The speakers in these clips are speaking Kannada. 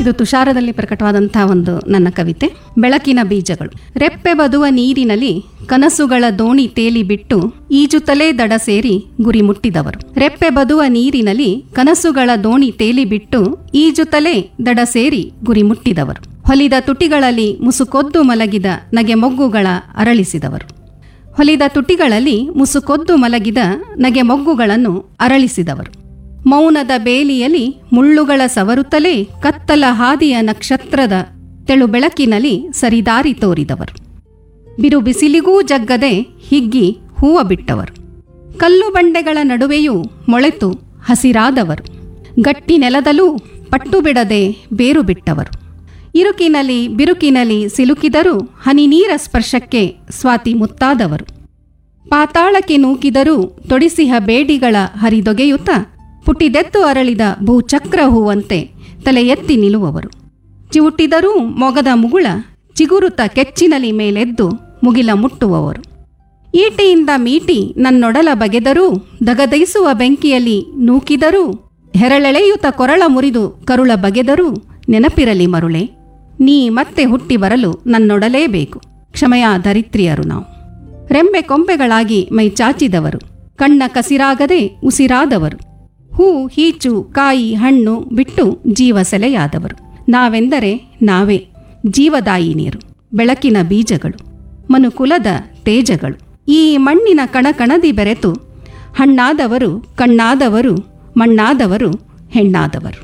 ಇದು ತುಷಾರದಲ್ಲಿ ಪ್ರಕಟವಾದಂತಹ ಒಂದು ನನ್ನ ಕವಿತೆ ಬೆಳಕಿನ ಬೀಜಗಳು ರೆಪ್ಪೆ ಬದುವ ನೀರಿನಲ್ಲಿ ಕನಸುಗಳ ದೋಣಿ ತೇಲಿ ಬಿಟ್ಟು ಈಜುತ್ತಲೇ ದಡ ಸೇರಿ ಗುರಿ ಮುಟ್ಟಿದವರು ರೆಪ್ಪೆ ಬದುವ ನೀರಿನಲ್ಲಿ ಕನಸುಗಳ ದೋಣಿ ತೇಲಿ ಬಿಟ್ಟು ಈಜುತ್ತಲೇ ದಡ ಸೇರಿ ಗುರಿ ಮುಟ್ಟಿದವರು ಹೊಲಿದ ತುಟಿಗಳಲ್ಲಿ ಮುಸುಕೊದ್ದು ಮಲಗಿದ ನಗೆ ಮೊಗ್ಗುಗಳ ಅರಳಿಸಿದವರು ಹೊಲಿದ ತುಟಿಗಳಲ್ಲಿ ಮುಸುಕೊದ್ದು ಮಲಗಿದ ನಗೆ ಮೊಗ್ಗುಗಳನ್ನು ಅರಳಿಸಿದವರು ಮೌನದ ಬೇಲಿಯಲ್ಲಿ ಮುಳ್ಳುಗಳ ಸವರುತ್ತಲೇ ಕತ್ತಲ ಹಾದಿಯ ನಕ್ಷತ್ರದ ತೆಳು ಬೆಳಕಿನಲ್ಲಿ ಸರಿದಾರಿ ತೋರಿದವರು ಬಿರು ಬಿಸಿಲಿಗೂ ಜಗ್ಗದೆ ಹಿಗ್ಗಿ ಹೂವ ಬಿಟ್ಟವರು ಕಲ್ಲು ಬಂಡೆಗಳ ನಡುವೆಯೂ ಮೊಳೆತು ಹಸಿರಾದವರು ಗಟ್ಟಿ ನೆಲದಲ್ಲೂ ಪಟ್ಟು ಬಿಡದೆ ಬೇರು ಬಿಟ್ಟವರು ಇರುಕಿನಲ್ಲಿ ಬಿರುಕಿನಲ್ಲಿ ಸಿಲುಕಿದರೂ ಹನಿ ನೀರ ಸ್ಪರ್ಶಕ್ಕೆ ಸ್ವಾತಿ ಮುತ್ತಾದವರು ಪಾತಾಳಕ್ಕೆ ನೂಕಿದರೂ ತೊಡಿಸಿಹ ಬೇಡಿಗಳ ಹರಿದೊಗೆಯುತ್ತ ಪುಟಿದೆದ್ದು ಅರಳಿದ ಭೂಚಕ್ರ ಹೂವಂತೆ ತಲೆ ಎತ್ತಿ ನಿಲ್ಲುವವರು ಚಿವುಟಿದರೂ ಮೊಗದ ಮುಗುಳ ಚಿಗುರುತ ಕೆಚ್ಚಿನಲಿ ಮೇಲೆದ್ದು ಮುಗಿಲ ಮುಟ್ಟುವವರು ಈಟಿಯಿಂದ ಮೀಟಿ ನನ್ನೊಡಲ ಬಗೆದರೂ ದಗದೈಸುವ ಬೆಂಕಿಯಲ್ಲಿ ನೂಕಿದರೂ ಹೆರಳೆಳೆಯುತ್ತ ಕೊರಳ ಮುರಿದು ಕರುಳ ಬಗೆದರೂ ನೆನಪಿರಲಿ ಮರುಳೆ ನೀ ಮತ್ತೆ ಹುಟ್ಟಿ ಬರಲು ನನ್ನೊಡಲೇಬೇಕು ಕ್ಷಮೆಯ ಧರಿತ್ರಿಯರು ನಾವು ರೆಂಬೆ ಕೊಂಬೆಗಳಾಗಿ ಮೈ ಚಾಚಿದವರು ಕಣ್ಣ ಕಸಿರಾಗದೆ ಉಸಿರಾದವರು ಹೂ ಹೀಚು ಕಾಯಿ ಹಣ್ಣು ಬಿಟ್ಟು ಜೀವ ಸೆಲೆಯಾದವರು ನಾವೆಂದರೆ ನಾವೇ ಜೀವದಾಯಿನಿಯರು ಬೆಳಕಿನ ಬೀಜಗಳು ಮನುಕುಲದ ತೇಜಗಳು ಈ ಮಣ್ಣಿನ ಕಣಕಣದಿ ಬೆರೆತು ಹಣ್ಣಾದವರು ಕಣ್ಣಾದವರು ಮಣ್ಣಾದವರು ಹೆಣ್ಣಾದವರು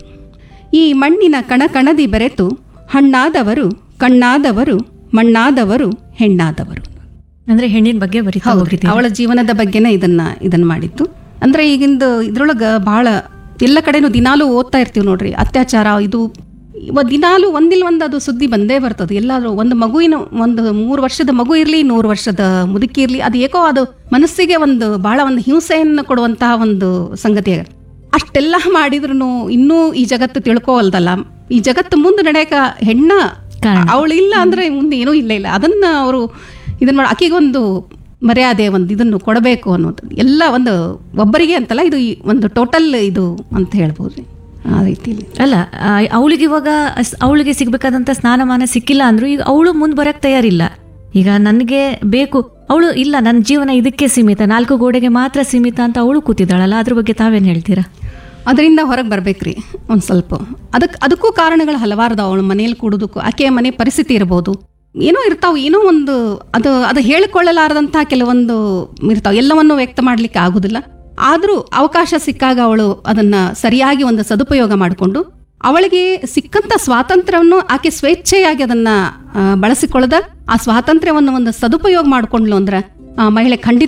ಈ ಮಣ್ಣಿನ ಕಣಕಣದಿ ಬೆರೆತು ಹಣ್ಣಾದವರು ಕಣ್ಣಾದವರು ಮಣ್ಣಾದವರು ಹೆಣ್ಣಾದವರು ಅಂದ್ರೆ ಹೆಣ್ಣಿನ ಬಗ್ಗೆ ಬರೀತಾ ಹೌದು ಹೋಗಿದ್ದೀವಿ ಅವಳ ಜೀವನದ ಬಗ್ಗೆನೇ ಇದನ್ನ ಇದನ್ನ ಮಾಡಿತ್ತು ಅಂದ್ರೆ ಈಗಿಂದು ಇದ್ರೊಳಗ ಬಹಳ ಎಲ್ಲ ಕಡೆನೂ ದಿನಾಲೂ ಓದ್ತಾ ಇರ್ತೀವಿ ನೋಡ್ರಿ ಅತ್ಯಾಚಾರ ಇದು ಇವ ದಿನಾಲೂ ಒಂದಿಲ್ ಒಂದು ಅದು ಸುದ್ದಿ ಬಂದೇ ಬರ್ತದೆ ಎಲ್ಲಾದ್ರೂ ಒಂದು ಮಗುವಿನ ಒಂದು ಮೂರು ವರ್ಷದ ಮಗು ಇರಲಿ ನೂರು ವರ್ಷದ ಮುದುಕಿ ಇರಲಿ ಅದು ಏಕೋ ಅದು ಮನಸ್ಸಿಗೆ ಒಂದು ಬಹಳ ಒಂದು ಹಿಂಸೆಯನ್ನು ಕೊಡುವಂತಹ ಒಂದು ಸಂಗತಿ ಆಗಿದೆ. ಅಷ್ಟೆಲ್ಲ ಮಾಡಿದ್ರು ಇನ್ನೂ ಈ ಜಗತ್ತು ತಿಳ್ಕೋವಲ್ದಲ್ಲ ಈ ಜಗತ್ತು ಮುಂದೆ ನಡೆಯಕ ಹೆಣ್ಣ ಕಾರಣ. ಅವಳು ಇಲ್ಲ ಅಂದ್ರೆ ಮುಂದೆ ಏನೂ ಇಲ್ಲ ಇಲ್ಲ ಅದನ್ನ ಅವರು ಇದನ್ನ ಮಾಡಿ ಆಕೆಗೊಂದು ಮರ್ಯಾದೆ ಒಂದು ಇದನ್ನು ಕೊಡಬೇಕು ಅನ್ನೋದು ಎಲ್ಲ ಒಂದು ಒಬ್ಬರಿಗೆ ಅಂತಲ್ಲ ಇದು ಈ ಒಂದು ಟೋಟಲ್ ಇದು ಅಂತ ಹೇಳ್ಬೋದು ಆ ರೀತಿಲಿ ಅಲ್ಲ ಅವಳಿಗೆ ಇವಾಗ ಅವಳಿಗೆ ಸಿಗ್ಬೇಕಾದಂತ ಸ್ನಾನಮಾನ ಸಿಕ್ಕಿಲ್ಲ ಅಂದ್ರೂ ಈಗ ಅವಳು ಮುಂದ್ ಬರಕ್ ತಯಾರಿಲ್ಲ ಈಗ ನನಗೆ ಬೇಕು ಅವಳು ಇಲ್ಲ ನನ್ನ ಜೀವನ ಇದಕ್ಕೆ ಸೀಮಿತ ನಾಲ್ಕು ಗೋಡೆಗೆ ಮಾತ್ರ ಸೀಮಿತ ಅಂತ ಅವಳು ಕೂತಿದ್ದಾಳಲ್ಲ ಅದ್ರ ಬಗ್ಗೆ ತಾವೇನ್ ಹೇಳ್ತೀರಾ ಅದರಿಂದ ಹೊರಗೆ ಬರ್ಬೇಕ್ರಿ ಒಂದು ಸ್ವಲ್ಪ ಅದಕ್ಕೆ ಅದಕ್ಕೂ ಕಾರಣಗಳು ಹಲವಾರು ಅವಳು ಮನೇಲಿ ಕೂಡೋದಕ್ಕೂ ಆಕೆಯ ಮನೆ ಪರಿಸ್ಥಿತಿ ಇರ್ಬೋದು ಏನೋ ಇರ್ತಾವ ಏನೋ ಒಂದು ಅದು ಅದು ಹೇಳಿಕೊಳ್ಳಲಾರದಂಥ ಕೆಲವೊಂದು ಇರ್ತಾವ ಎಲ್ಲವನ್ನು ವ್ಯಕ್ತ ಮಾಡ್ಲಿಕ್ಕೆ ಆಗುದಿಲ್ಲ ಆದರೂ ಅವಕಾಶ ಸಿಕ್ಕಾಗ ಅವಳು ಅದನ್ನ ಸರಿಯಾಗಿ ಒಂದು ಸದುಪಯೋಗ ಮಾಡಿಕೊಂಡು ಅವಳಿಗೆ ಸಿಕ್ಕಂತ ಸ್ವಾತಂತ್ರ್ಯವನ್ನು ಆಕೆ ಸ್ವೇಚ್ಛೆಯಾಗಿ ಅದನ್ನ ಆ, ಬಳಸಿಕೊಳ್ಳದ ಆ ಸ್ವಾತಂತ್ರ್ಯವನ್ನು ಒಂದು ಸದುಪಯೋಗ ಮಾಡಿಕೊಂಡ್ಲು ಅಂದ್ರೆ ಆ ಮಹಿಳೆ ಖಂಡಿತ